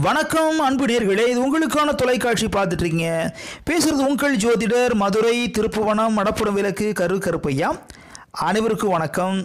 வணக்கம் அன்பு நேர்களே இது உங்களுக்கான தொலைக்காட்சி பார்த்துட்டு இருக்கீங்க பேசுறது உங்கள் ஜோதிடர் மதுரை திருப்புவனம் மடப்புறம் விளக்கு கரு கருப்பையா அனைவருக்கும் வணக்கம்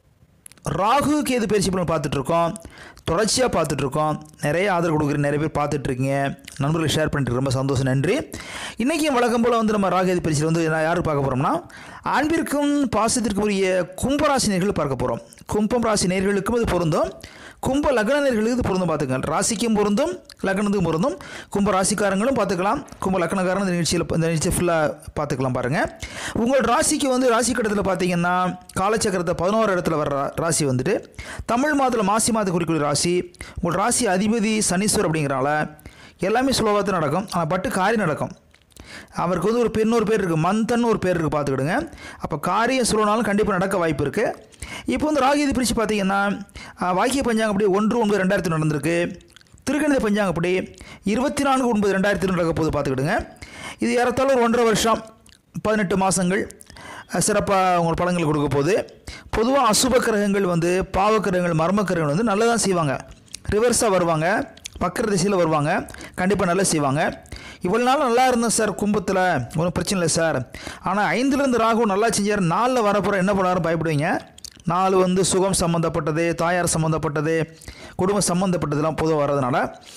ராகு கேது பயிற்சி பலன் பார்த்துட்டு இருக்கோம் தொடர்ச்சியாக பார்த்துட்டு இருக்கோம் நிறைய ஆதரவு கொடுக்குற நிறைய பேர் பார்த்துட்டு இருக்கீங்க நண்பர்களுக்கு ஷேர் பண்ணிட்டு ரொம்ப சந்தோஷம் நன்றி இன்றைக்கி வழக்கம் போல் வந்து நம்ம ராகு கேது பயிற்சியில் வந்து நான் யார் பார்க்க போகிறோம்னா அன்பிற்கும் பாசத்திற்கும் உரிய கும்பராசி நேர்கள் பார்க்க போகிறோம் கும்பம் ராசி நேர்களுக்கும் இது பொருந்தும் கும்ப லக்ன நேர்களுக்கு இது பொருந்தும் பார்த்துக்கங்க ராசிக்கும் பொருந்தும் லக்னத்துக்கும் பொருந்தும் கும்ப ராசிக்காரங்களும் பார்த்துக்கலாம் கும்ப லக்னக்காரங்க இந்த நிகழ்ச்சியில் இந்த நிகழ்ச்சியை ஃபுல்லாக பார்த்துக்கலாம் பாருங்கள் உங்கள் ராசிக்கு வந்து ராசி கட்டத்தில் பார்த்தீங்கன்னா காலச்சக்கரத்தை பதினோரு இடத்துல வர ரா- ராசி வந்துட்டு தமிழ் மாதத்தில் மாசி மாதம் குறிக்கூடிய ராசி உங்கள் ராசி அதிபதி சனீஸ்வர் அப்படிங்கிறனால எல்லாமே சுலபமாக தான் நடக்கும் ஆனால் பட்டு காரியம் நடக்கும் அவருக்கு வந்து ஒரு பெண்ணொரு பேர் இருக்குது மந்தன் ஒரு பேர் இருக்குது பார்த்துக்கிடுங்க அப்போ காரியம் சொல்லனாலும் கண்டிப்பாக நடக்க வாய்ப்பு இருக்குது இப்போ வந்து ராகிதி பிரித்து பார்த்தீங்கன்னா ஆஹ், வாக்கிய பஞ்சாங்கம் அப்படி ஒன்று ஒன்பது ரெண்டாயிரத்தி நடந்திருக்கு திருக்கணித பஞ்சாங்கம் அப்படி இருபத்தி நான்கு ஒன்பது ரெண்டாயிரத்தி நடக்க போது பார்த்துக்கிடுங்க இது ஏறத்தாழ ஒரு ஒன்றரை வருஷம் பதினெட்டு மாதங்கள் சிறப்பாக உங்களுக்கு பலன்கள் கொடுக்க போகுது பொதுவாக அசுப கிரகங்கள் வந்து பாவ கிரகங்கள் மர்ம கிரகங்கள் வந்து நல்லதாக செய்வாங்க ரிவர்ஸாக வருவாங்க பக்கர திசையில் வருவாங்க கண்டிப்பாக நல்லா செய்வாங்க இவ்வளோ நாள் நல்லா இருந்தேன் சார் கும்பத்தில் ஒன்றும் பிரச்சனை இல்லை சார் ஆனால் ஐந்துலேருந்து ராகு நல்லா செஞ்சார் நாலில் வரப்போகிற என்ன பண்ணாரு பயப்படுவீங்க நாலு வந்து சுகம் சம்மந்தப்பட்டது தாயார் சம்மந்தப்பட்டது குடும்பம் சம்மந்தப்பட்டதெல்லாம் பொதுவாக வர்றதுனால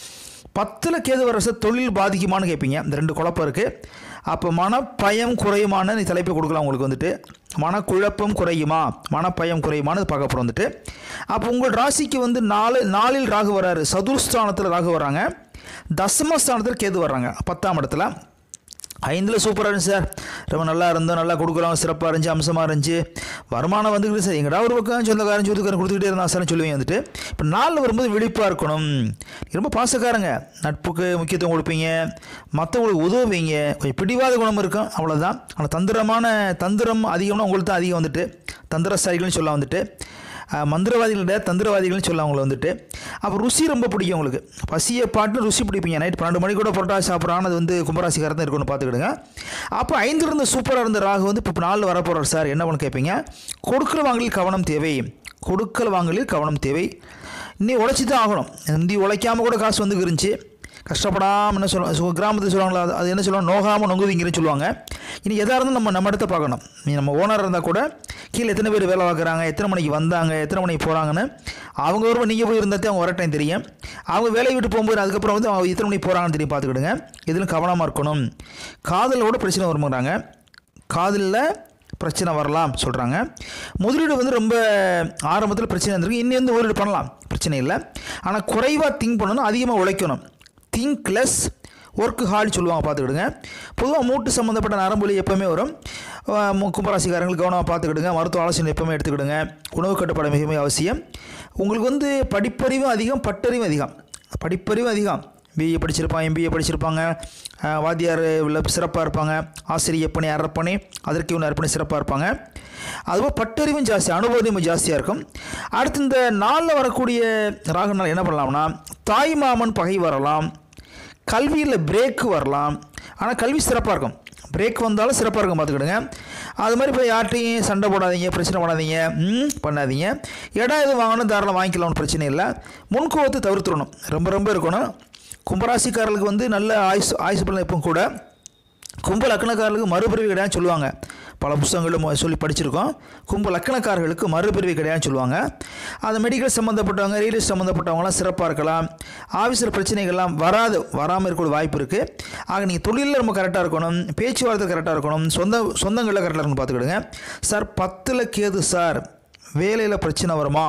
பத்தில் கேது வர சார் தொழில் பாதிக்குமான்னு கேட்பீங்க இந்த ரெண்டு குழப்பம் இருக்குது அப்போ மனப்பயம் குறையுமான நீ தலைப்பை கொடுக்கலாம் உங்களுக்கு வந்துட்டு மனக்குழப்பம் குறையுமா மனப்பயம் குறையுமான்னு பார்க்க போகிறோம் வந்துட்டு அப்போ உங்கள் ராசிக்கு வந்து நாலு நாலில் ராகு வராரு சதுர்ஸ்தானத்தில் ராகு வராங்க தசமஸ்தானத்தில் கேது வர்றாங்க பத்தாம் இடத்துல ஐந்தில் சூப்பராக இருந்துச்சு சார் ரொம்ப நல்லா இருந்தோம் நல்லா கொடுக்குறோம் சிறப்பாக இருந்துச்சு அம்சமாக இருந்துச்சு வருமானம் வந்துக்கிட்டு சார் எங்கடா ஒரு பக்கம் சொந்தக்காரன் சொத்துக்காரன் கொடுத்துக்கிட்டே இருந்தா சார்னு சொல்லுவீங்க வந்துட்டு இப்போ நாளில் வரும்போது விழிப்பாக இருக்கணும் நீங்க ரொம்ப பாசக்காரங்க நட்புக்கு முக்கியத்துவம் கொடுப்பீங்க மற்றவங்களுக்கு உதவுவீங்க கொஞ்சம் பிடிவாத குணம் இருக்கும் அவ்வளோதான் ஆனால் தந்திரமான தந்திரம் அதிகம்னா உங்களுக்கு தான் அதிகம் வந்துட்டு தந்திரசாலிகள்னு சொல்ல வந்துட்டு அஹ், மந்திரவாதிகளிட தந்திரவாதிகள்னு சொல்ல அவங்கள வந்துட்டு அப்போ ருசி ரொம்ப பிடிக்கும் உங்களுக்கு பசியை பாட்டு ருசி பிடிப்பீங்க நைட் பன்னெண்டு மணி கூட புரட்டாசி சாப்பிட்றான்னு அது வந்து கும்பராசிக்காரன் தான் இருக்குன்னு பார்த்துக்கிடுங்க அப்போ ஐந்துல இருந்த சூப்பராக இருந்த ராகு வந்து இப்போ நாலு வரப்போகிறார் சார் என்ன பண்ண கேட்பீங்க கொடுக்கல் வாங்கலில் கவனம் தேவை கொடுக்கல் வாங்கலில் கவனம் தேவை இன்னி உழைச்சி தான் ஆகணும் இந்தி உழைக்காமல் கூட காசு வந்து இருந்துச்சு கஷ்டப்படாமல் என்ன சொல்லுவாங்க கிராமத்தில் சொல்லுவாங்களா அது- அது என்ன சொல்லுவாங்க நோகாமல் நொங்குதிங்கிறன்னு சொல்லுவாங்க இனி எதாக இருந்தாலும் நம்ம நம்ம இடத்த பார்க்கணும் நீ நம்ம ஓனர் இருந்தால் கூட கீழே எத்தனை பேர் வேலை பார்க்குறாங்க எத்தனை மணிக்கு வந்தாங்க எத்தனை மணிக்கு போகிறாங்கன்னு அவங்க வரும்போது நீங்கள் போய் இருந்தால் அவங்க வர டைம் தெரியும் அவங்க வேலையை விட்டு போகும்போது அதுக்கப்புறம் வந்து அவங்க எத்தனை மணிக்கு போகிறாங்கன்னு தெரியும் பார்த்துக்கிடுங்க இதில் கவனமாக இருக்கணும் காதலில் கூட பிரச்சனை வருமாறாங்க காதலில் பிரச்சனை வரலாம் சொல்கிறாங்க முதலீடு வந்து ரொம்ப ஆரம்பத்தில் பிரச்சனை இருந்திருக்கு இன்னும் வந்து முதலீடு பண்ணலாம் பிரச்சனை இல்லை ஆனால் குறைவாக திங்க் பண்ணணும் அதிகமாக உழைக்கணும் திங்க் லெஸ் ஒர்க் ஹார்ட் சொல்லுவாங்க பார்த்துக்கிடுங்க பொதுவாக மூட்டு சம்மந்தப்பட்ட நரம்பு வலி எப்போவுமே வரும் அஹ் மு- கும்பராசிக்காரங்கள் கவனமாக பார்த்துக்கிடுங்க மருத்துவ ஆலோசனை எப்போவுமே எடுத்துக்கிடுங்க உணவு கட்டுப்பாடு மிக மிக அவசியம் உங்களுக்கு வந்து படிப்பறிவும் அதிகம் பட்டறிவும் அதிகம் படிப்பறிவும் அதிகம் பிஏ படிச்சிருப்பாங்க எம்பிஏ படிச்சிருப்பாங்க அஹ் வாத்தியார் உள்ள சிறப்பாக இருப்பாங்க ஆசிரியர் பணி அறப்பணி அதற்கு இவன் அர்ப்பணி சிறப்பாக இருப்பாங்க அதுபோல் பட்டறிவும் ஜாஸ்தி அனுபவமும் ஜாஸ்தியாக இருக்கும் அடுத்து இந்த நாளில் வரக்கூடிய ராகு நாள் என்ன பண்ணலாம்னா தாய் மாமன் பகை வரலாம் கல்வியில் பிரேக் வரலாம் ஆனால் கல்வி சிறப்பாக இருக்கும் பிரேக் வந்தாலும் சிறப்பாக இருக்கும் பார்த்துக்கிடுங்க அது மாதிரி இப்போ யார்ட்டையும் சண்டை போடாதீங்க பிரச்சனை பண்ணாதீங்க ம், பண்ணாதீங்க இடம் எது வாங்கணும் தாராளம் வாங்கிக்கலாம் ஒன்றும் பிரச்சனை இல்லை முன்கோவத்தை தவிர்த்துடணும் ரொம்ப ரொம்ப இருக்கணும் கும்பராசிக்காரர்களுக்கு வந்து நல்ல ஆயுஸ் ஆயுசு பலன் எப்பவும் கூட கும்ப லக்கணக்காரர்களுக்கு மறுபிறவி கிடையாதுன்னு சொல்லுவாங்க பல புத்தகங்களில் மொ- சொல்லி படிச்சிருக்கோம் கும்ப லக்கணக்காரர்களுக்கு மறுபிறவி கிடையாதுன்னு சொல்லுவாங்க அந்த மெடிக்கல் சம்மந்தப்பட்டவங்க ரியல் எஸ்டேட் சம்மந்தப்பட்டவங்களாம் சிறப்பாக இருக்கலாம் ஆஃபீஸில் பிரச்சனைகள்லாம் வராது வராமல் இருக்க வாய்ப்பு இருக்குது ஆக நீங்கள் தொழிலில் ரொம்ப கரெக்டாக இருக்கணும் பேச்சுவார்த்தை கரெக்டாக இருக்கணும் சொந்த சொந்தங்களில் கரெக்டாக இருக்கணும் பார்த்துக்கிடுங்க சார் பத்தில் கேது சார் வேலையில் பிரச்சனை வருமா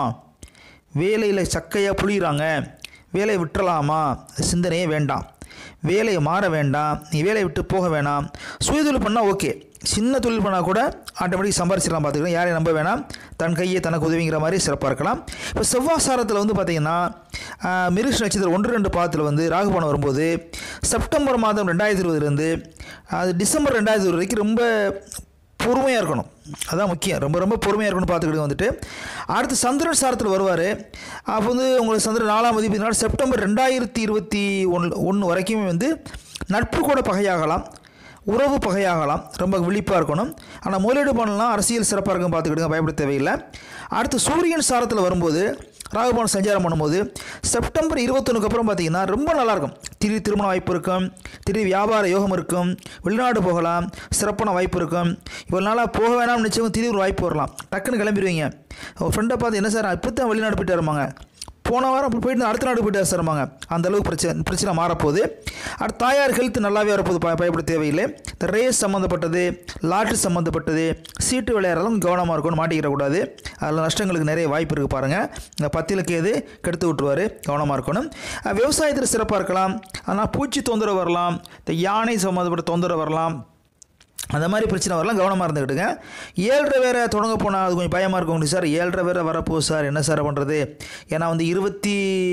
வேலையில் சக்கையாக புளிகிறாங்க வேலையை விட்டுறலாமா சிந்தனையே வேண்டாம் வேலையை மாற வேண்டாம் நீ வேலையை விட்டு போக வேணாம் சுயதொழில் பண்ணால் ஓகே சின்ன தொழில் பண்ணால் கூட ஆட்டோமேட்டிக் சம்பாரிச்சிடலாம் பார்த்துக்கலாம் யாரையும் நம்ப வேணாம் தன் கையை தனக்கு உதவிங்கிற மாதிரி சிறப்பாக இருக்கலாம் இப்போ செவ்வாசாரத்தில் வந்து பார்த்திங்கன்னா மிருஷ நட்சத்திரம் ஒன்று ரெண்டு பாதத்தில் வந்து ராகுபானம் வரும்போது செப்டம்பர் மாதம் ரெண்டாயிரத்தி இருபதுலேருந்து அது டிசம்பர் ரெண்டாயிரத்தி இருபது வரைக்கும் ரொம்ப பொறுமையாக இருக்கணும் அதான் முக்கியம் ரொம்ப ரொம்ப பொறுமையாக இருக்கணும் பார்த்துக்கிட்டு வந்துட்டு அடுத்து சந்திரன் சாரத்தில் வருவார் அப்போ வந்து உங்களுக்கு சந்திரன் நாலாம் மதிப்பினால் செப்டம்பர் ரெண்டாயிரத்தி இருபத்தி ஒன்று ஒன்று வரைக்குமே வந்து நட்பு கூட பகையாகலாம் உறவு பகையாகலாம் ரொம்ப விழிப்பாக இருக்கணும் ஆனால் முதலீடு பண்ணலாம் அரசியல் சிறப்பாக இருக்கும் பார்த்துக்கிடுங்க பயப்பட தேவையில்லை அடுத்து சூரியன் சாரத்தில் வரும்போது ராகுபவன் சஞ்சாரம் பண்ணும்போது செப்டம்பர் இருபத்தொன்னுக்கு அப்புறம் பார்த்தீங்கன்னா ரொம்ப நல்லாயிருக்கும் திடீர் திருமண வாய்ப்பு இருக்கும் திடீர் வியாபார யோகம் இருக்கும் வெளிநாடு போகலாம் சிறப்பான வாய்ப்பு இருக்கும் இவ்வளோ நாளாக போக வேணாம்னு நினச்சவங்க திடீர் ஒரு வாய்ப்பு வரலாம் டக்குன்னு கிளம்பிடுவீங்க ஒரு ஃப்ரெண்டை பார்த்து என்ன சார் இப்போ தான் வெளிநாடு போயிட்டு வருமாங்க போன வாரம் அப்படி போயிட்டு அடுத்த நாடு போயிட்டு சிரமங்க அந்த அளவுக்கு பிரச்சனை பிரச்சனை மாறப்போகுது அடுத்து தாயார் ஹெல்த் நல்லாவே வரப்போகுது ப பயப்பட தேவையில்லை இந்த ரேஸ் சம்மந்தப்பட்டது லாட்ரி சம்மந்தப்பட்டது சீட்டு விளையாடுறதும் கவனமாக இருக்கணும் மாட்டிக்கிறக்கூடாது அதில் நஷ்டங்களுக்கு நிறைய வாய்ப்பு இருக்குது பாருங்கள் இந்த பத்திலுக்கு எது கெடுத்து விட்டுருவார் கவனமாக இருக்கணும் அஹ் விவசாயத்தில் சிறப்பாக இருக்கலாம் ஆனால் பூச்சி தொந்தரவு வரலாம் இந்த யானை சம்மந்தப்பட்ட தொந்தரவு வரலாம் அந்த மாதிரி பிரச்சனை வரலாம் கவனமாக இருந்துக்கிட்டுங்க ஏழரை வேற தொடங்க போனால் அது கொஞ்சம் பயமாக இருக்கும் உங்களுக்கு சார் ஏழரை வேற வரப்போகுது சார் என்ன சார் பண்ணுறது ஏன்னா வந்து இருபத்தி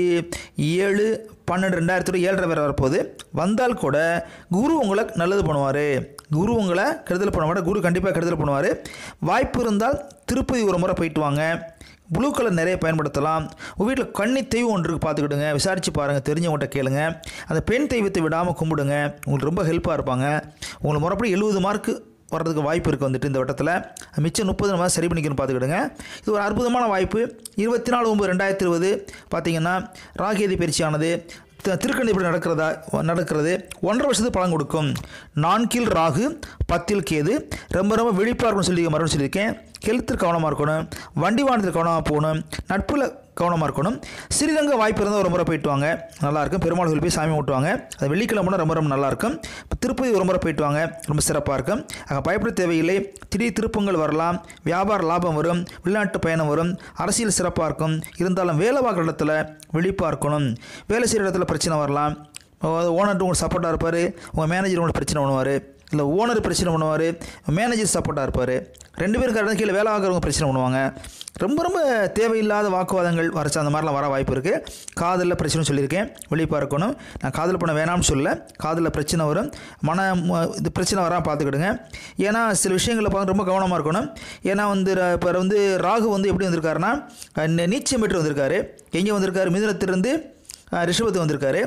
ஏழு பன்னெண்டு ரெண்டாயிரத்தோட ஏழரை வேற வரப்போகுது வந்தால் கூட குரு உங்களை நல்லது பண்ணுவார் குரு உங்களை கெடுதல் பண்ண மாட்டார் குரு கண்டிப்பாக கெடுதல் பண்ணுவார் வாய்ப்பு இருந்தால் திருப்பதி ஒரு முறை போயிட்டு வாங்க ப்ளூ கலர் நிறைய பயன்படுத்தலாம் உங்கள் வீட்டில் கன்னி தெய்வம் ஒன்று இருக்குது பார்த்துக்கிடுங்க விசாரித்து பாருங்கள் தெரிஞ்சவங்கள்ட்ட கேளுங்க அந்த பெண் தெய்வத்தை விடாமல் கும்பிடுங்க உங்களுக்கு ரொம்ப ஹெல்ப்பாக இருப்பாங்க உங்களுக்கு முறைப்படி எழுபது மார்க்கு வர்றதுக்கு வாய்ப்பு இருக்குது வந்துட்டு இந்த வட்டத்தில் மிச்சம் முப்பது நம்ம சரி பண்ணிக்கணும் பார்த்துக்கிடுங்க இது ஒரு அற்புதமான வாய்ப்பு இருபத்தி நாலு ஒம்பது ரெண்டாயிரத்தி இருபது பார்த்தீங்கன்னா ராகேதி பயிற்சியானது த- திருக்கணி இப்படி நடக்கிறதா நடக்கிறது ஒன்றரை வருஷத்துக்கு பலன் கொடுக்கும் நான்கில் ராகு பத்தில் கேது ரொம்ப ரொம்ப விழிப்பாக இருக்கணும்னு சொல்லி மறுபடியும் சொல்லியிருக்கேன் ஹெல்த்தில் கவனமாக இருக்கணும் வண்டி வாகனத்தில் கவனமாக போகணும் நட்பில் கவனமாக இருக்கணும் ஸ்ரீரங்க வாய்ப்பு இருந்தால் ஒரு முறை போயிட்டு வாங்க நல்லாயிருக்கும் பெருமாள் கோயில் போய் சாமி ஓட்டுவாங்க அது வெள்ளிக்கிழமை ரொம்ப ரொம்ப நல்லாயிருக்கும் இப்போ திருப்பதி ஒரு முறை போயிட்டு வாங்க ரொம்ப சிறப்பாக இருக்கும் அங்கே பயப்பட தேவையில்லை திடீர் திருப்பங்கள் வரலாம் வியாபார லாபம் வரும் வெளிநாட்டு பயணம் வரும் அரசியல் சிறப்பாக இருக்கும் இருந்தாலும் வேலை பார்க்குற இடத்துல விழிப்பாக இருக்கணும் வேலை செய்கிற இடத்துல பிரச்சனை வரலாம் ஓனர் உங்களுக்கு சப்போர்ட்டாக இருப்பார் உங்கள் மேனேஜர் உங்களுக்கு பிரச்சனை பண்ணுவார் இல்லை ஓனர் பிரச்சனை பண்ணுவார் மேனேஜர் சப்போர்ட்டாக இருப்பார் ரெண்டு பேருக்கு கடந்த கீழே வேலை ஆகிறவங்க பிரச்சனை பண்ணுவாங்க ரொம்ப ரொம்ப தேவையில்லாத வாக்குவாதங்கள் வரச்சு அந்த மாதிரிலாம் வர வாய்ப்பு இருக்குது காதலில் பிரச்சனை சொல்லியிருக்கேன் வெளிப்பாக இருக்கணும் நான் காதல் பண்ண வேணாம்னு சொல்ல காதலில் பிரச்சனை வரும் மன ம- இது பிரச்சனை வராமல் பார்த்துக்கிடுங்க ஏன்னா சில விஷயங்களில் பார்த்து ரொம்ப கவனமாக இருக்கணும் ஏன்னா வந்து ர- இப்போ வந்து ராகு வந்து எப்படி வந்திருக்காருன்னா அஹ், நி- நீச்சம் பெற்று வந்திருக்காரு எங்கே வந்திருக்காரு மிதுனத்திலிருந்து அஹ், ரிஷபத்துக்கு வந்திருக்காரு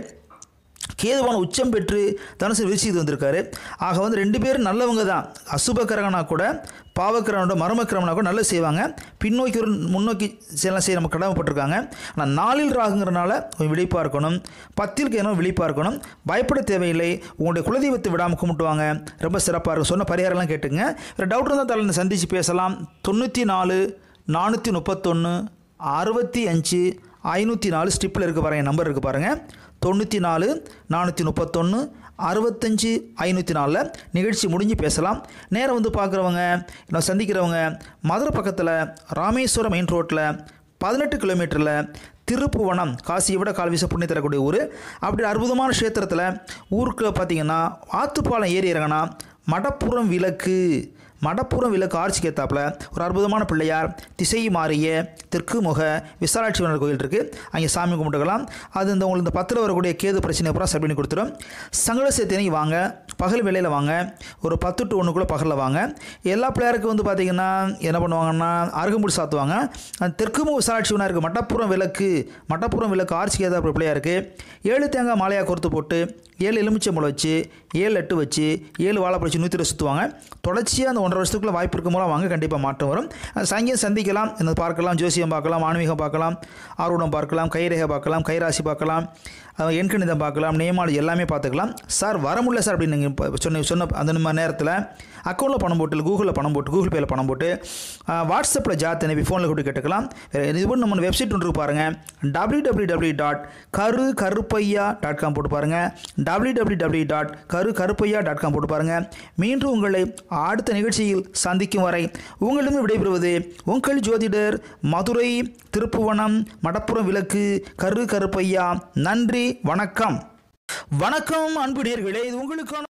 கேதுவான உச்சம் பெற்று தனுசு விரிச்சிக்கு வந்திருக்காரு ஆக வந்து ரெண்டு பேரும் நல்லவங்க தான் அசுபக்கிரகனா கூட பாவக்கிரகனோட மர்மக்கிரகனா கூட நல்லது செய்வாங்க பின்னோக்கி ஒரு முன்னோக்கி எல்லாம் செய்ய நம்ம கடமைப்பட்டிருக்காங்க ஆனால் நாளில் ராகுங்கிறனால கொஞ்சம் விழிப்பாக இருக்கணும் பத்திற்கு என்ன விழிப்பாக இருக்கணும் பயப்பட தேவையில்லை உங்களுடைய குலதெய்வத்தை விடாமல் கும்பிட்டுவாங்க ரொம்ப சிறப்பாக இருக்கும் சொன்ன பரிகாரம்லாம் கேட்டுங்க வேறு டவுட் இருந்தால் தலை சந்தித்து பேசலாம் தொண்ணூற்றி நாலு நானூற்றி முப்பத்தொன்று அறுபத்தி அஞ்சு ஐநூற்றி நாலு ஸ்டிப்பில் இருக்க பாருங்கள் நம்பர் இருக்குது பாருங்கள் தொண்ணூற்றி நாலு நானூற்றி முப்பத்தொன்று அறுபத்தஞ்சு ஐநூற்றி நாலில் நிகழ்ச்சி முடிஞ்சு பேசலாம் நேரம் வந்து பார்க்குறவங்க நான் சந்திக்கிறவங்க மதுரை பக்கத்தில் ராமேஸ்வரம் மெயின் ரோட்டில் பதினெட்டு கிலோமீட்டரில் திருப்புவனம் காசியை விட கால்வீச புண்ணிய தரக்கூடிய ஊர் அப்படி அற்புதமான க்ஷேத்திரத்தில் ஊருக்கு பார்த்தீங்கன்னா ஆத்துப்பாலம் ஏறி இறங்கினா மடப்புறம் விளக்கு மடப்புறம் விளக்கு ஆர்ச்சிக்கு ஏத்தாப்புல ஒரு அற்புதமான பிள்ளையார் திசை மாறிய தெற்கு முக விசாலாட்சி விநாயகர் கோயில் இருக்குது அங்கே சாமி கும்பிட்டுக்கலாம் அது இந்த உங்களுக்கு இந்த பத்தில் வரக்கூடிய கேது பிரச்சனை பூரா சரி பண்ணி கொடுத்துரும் சங்கட சேர்த்தனைக்கு வாங்க பகல் வேலையில் வாங்க ஒரு பத்து டு ஒன்றுக்குள்ளே பகலில் வாங்க எல்லா பிள்ளையாருக்கும் வந்து பார்த்தீங்கன்னா என்ன பண்ணுவாங்கன்னா அருகம்புடி சாத்துவாங்க அந்த தெற்கு முக விசாலாட்சி விநாயகருக்கு மட்டப்புறம் விளக்கு மட்டப்புறம் விளக்கு ஆர்ச்சிக்கு ஏதாப்புல பிள்ளையாருக்கு ஏழு தேங்காய் மாலையாக கோர்த்து போட்டு ஏழு எலுமிச்சம்பழம் வச்சு ஏழு எட்டு வச்சு ஏழு வாழைப்பழம் வச்சு நூற்றி சுற்றுவாங்க தொடர்ச்சியாக அந்த ஒன்றரை வருஷத்துக்குள்ள வாய்ப்பு இருக்கும் மூலம் வாங்க கண்டிப்பாக மாற்றம் வரும் அது சங்கியம் சந்திக்கலாம் இந்த பார்க்கலாம் ஜோசியம் பார்க்கலாம் ஆன்மீகம் பார்க்கலாம் ஆர்வடம் பார்க்கலாம் கைரேகை பார்க்கலாம் கைராசி பார்க்கலாம் அஹ் எண்கணிதம் பார்க்கலாம் நியமானது எல்லாமே பார்த்துக்கலாம் சார் வர முடியல சார் அப்படின்னு நீங்கள் இப்போ சொன்ன சொன்ன அந்த மாதிரி நேரத்தில் அக்கௌண்ட்டில் பணம் போட்டு கூகுளில் பணம் போட்டு கூகுள் பேயில் பணம் போட்டு வாட்ஸ்அப்பில் ஜாத் அனுப்பி ஃபோனில் கூட கேட்டுக்கலாம் வேறு இது போட்டு நம்ம வெப்சைட் ஒன்று இருக்கு பாருங்கள் டபிள்யூ டபிள்யூ டபிள்யூ டாட் கரு கருப்பையா டாட் காம் போட்டு பாருங்கள் டபிள்யூ டபிள்யூ டபிள்யூ டாட் கரு கருப்பையா டாட் காம் போட்டு பாருங்கள் மீண்டும் உங்களை அடுத்த நிகழ்ச்சியில் சந்திக்கும் வரை உங்களிடம் விடைபெறுவது உங்கள் ஜோதிடர் மதுரை திருப்புவனம் மடப்புறம் விளக்கு கரு கருப்பையா நன்றி வணக்கம் வணக்கம் அன்பு நேர்களே இது உங்களுக்கான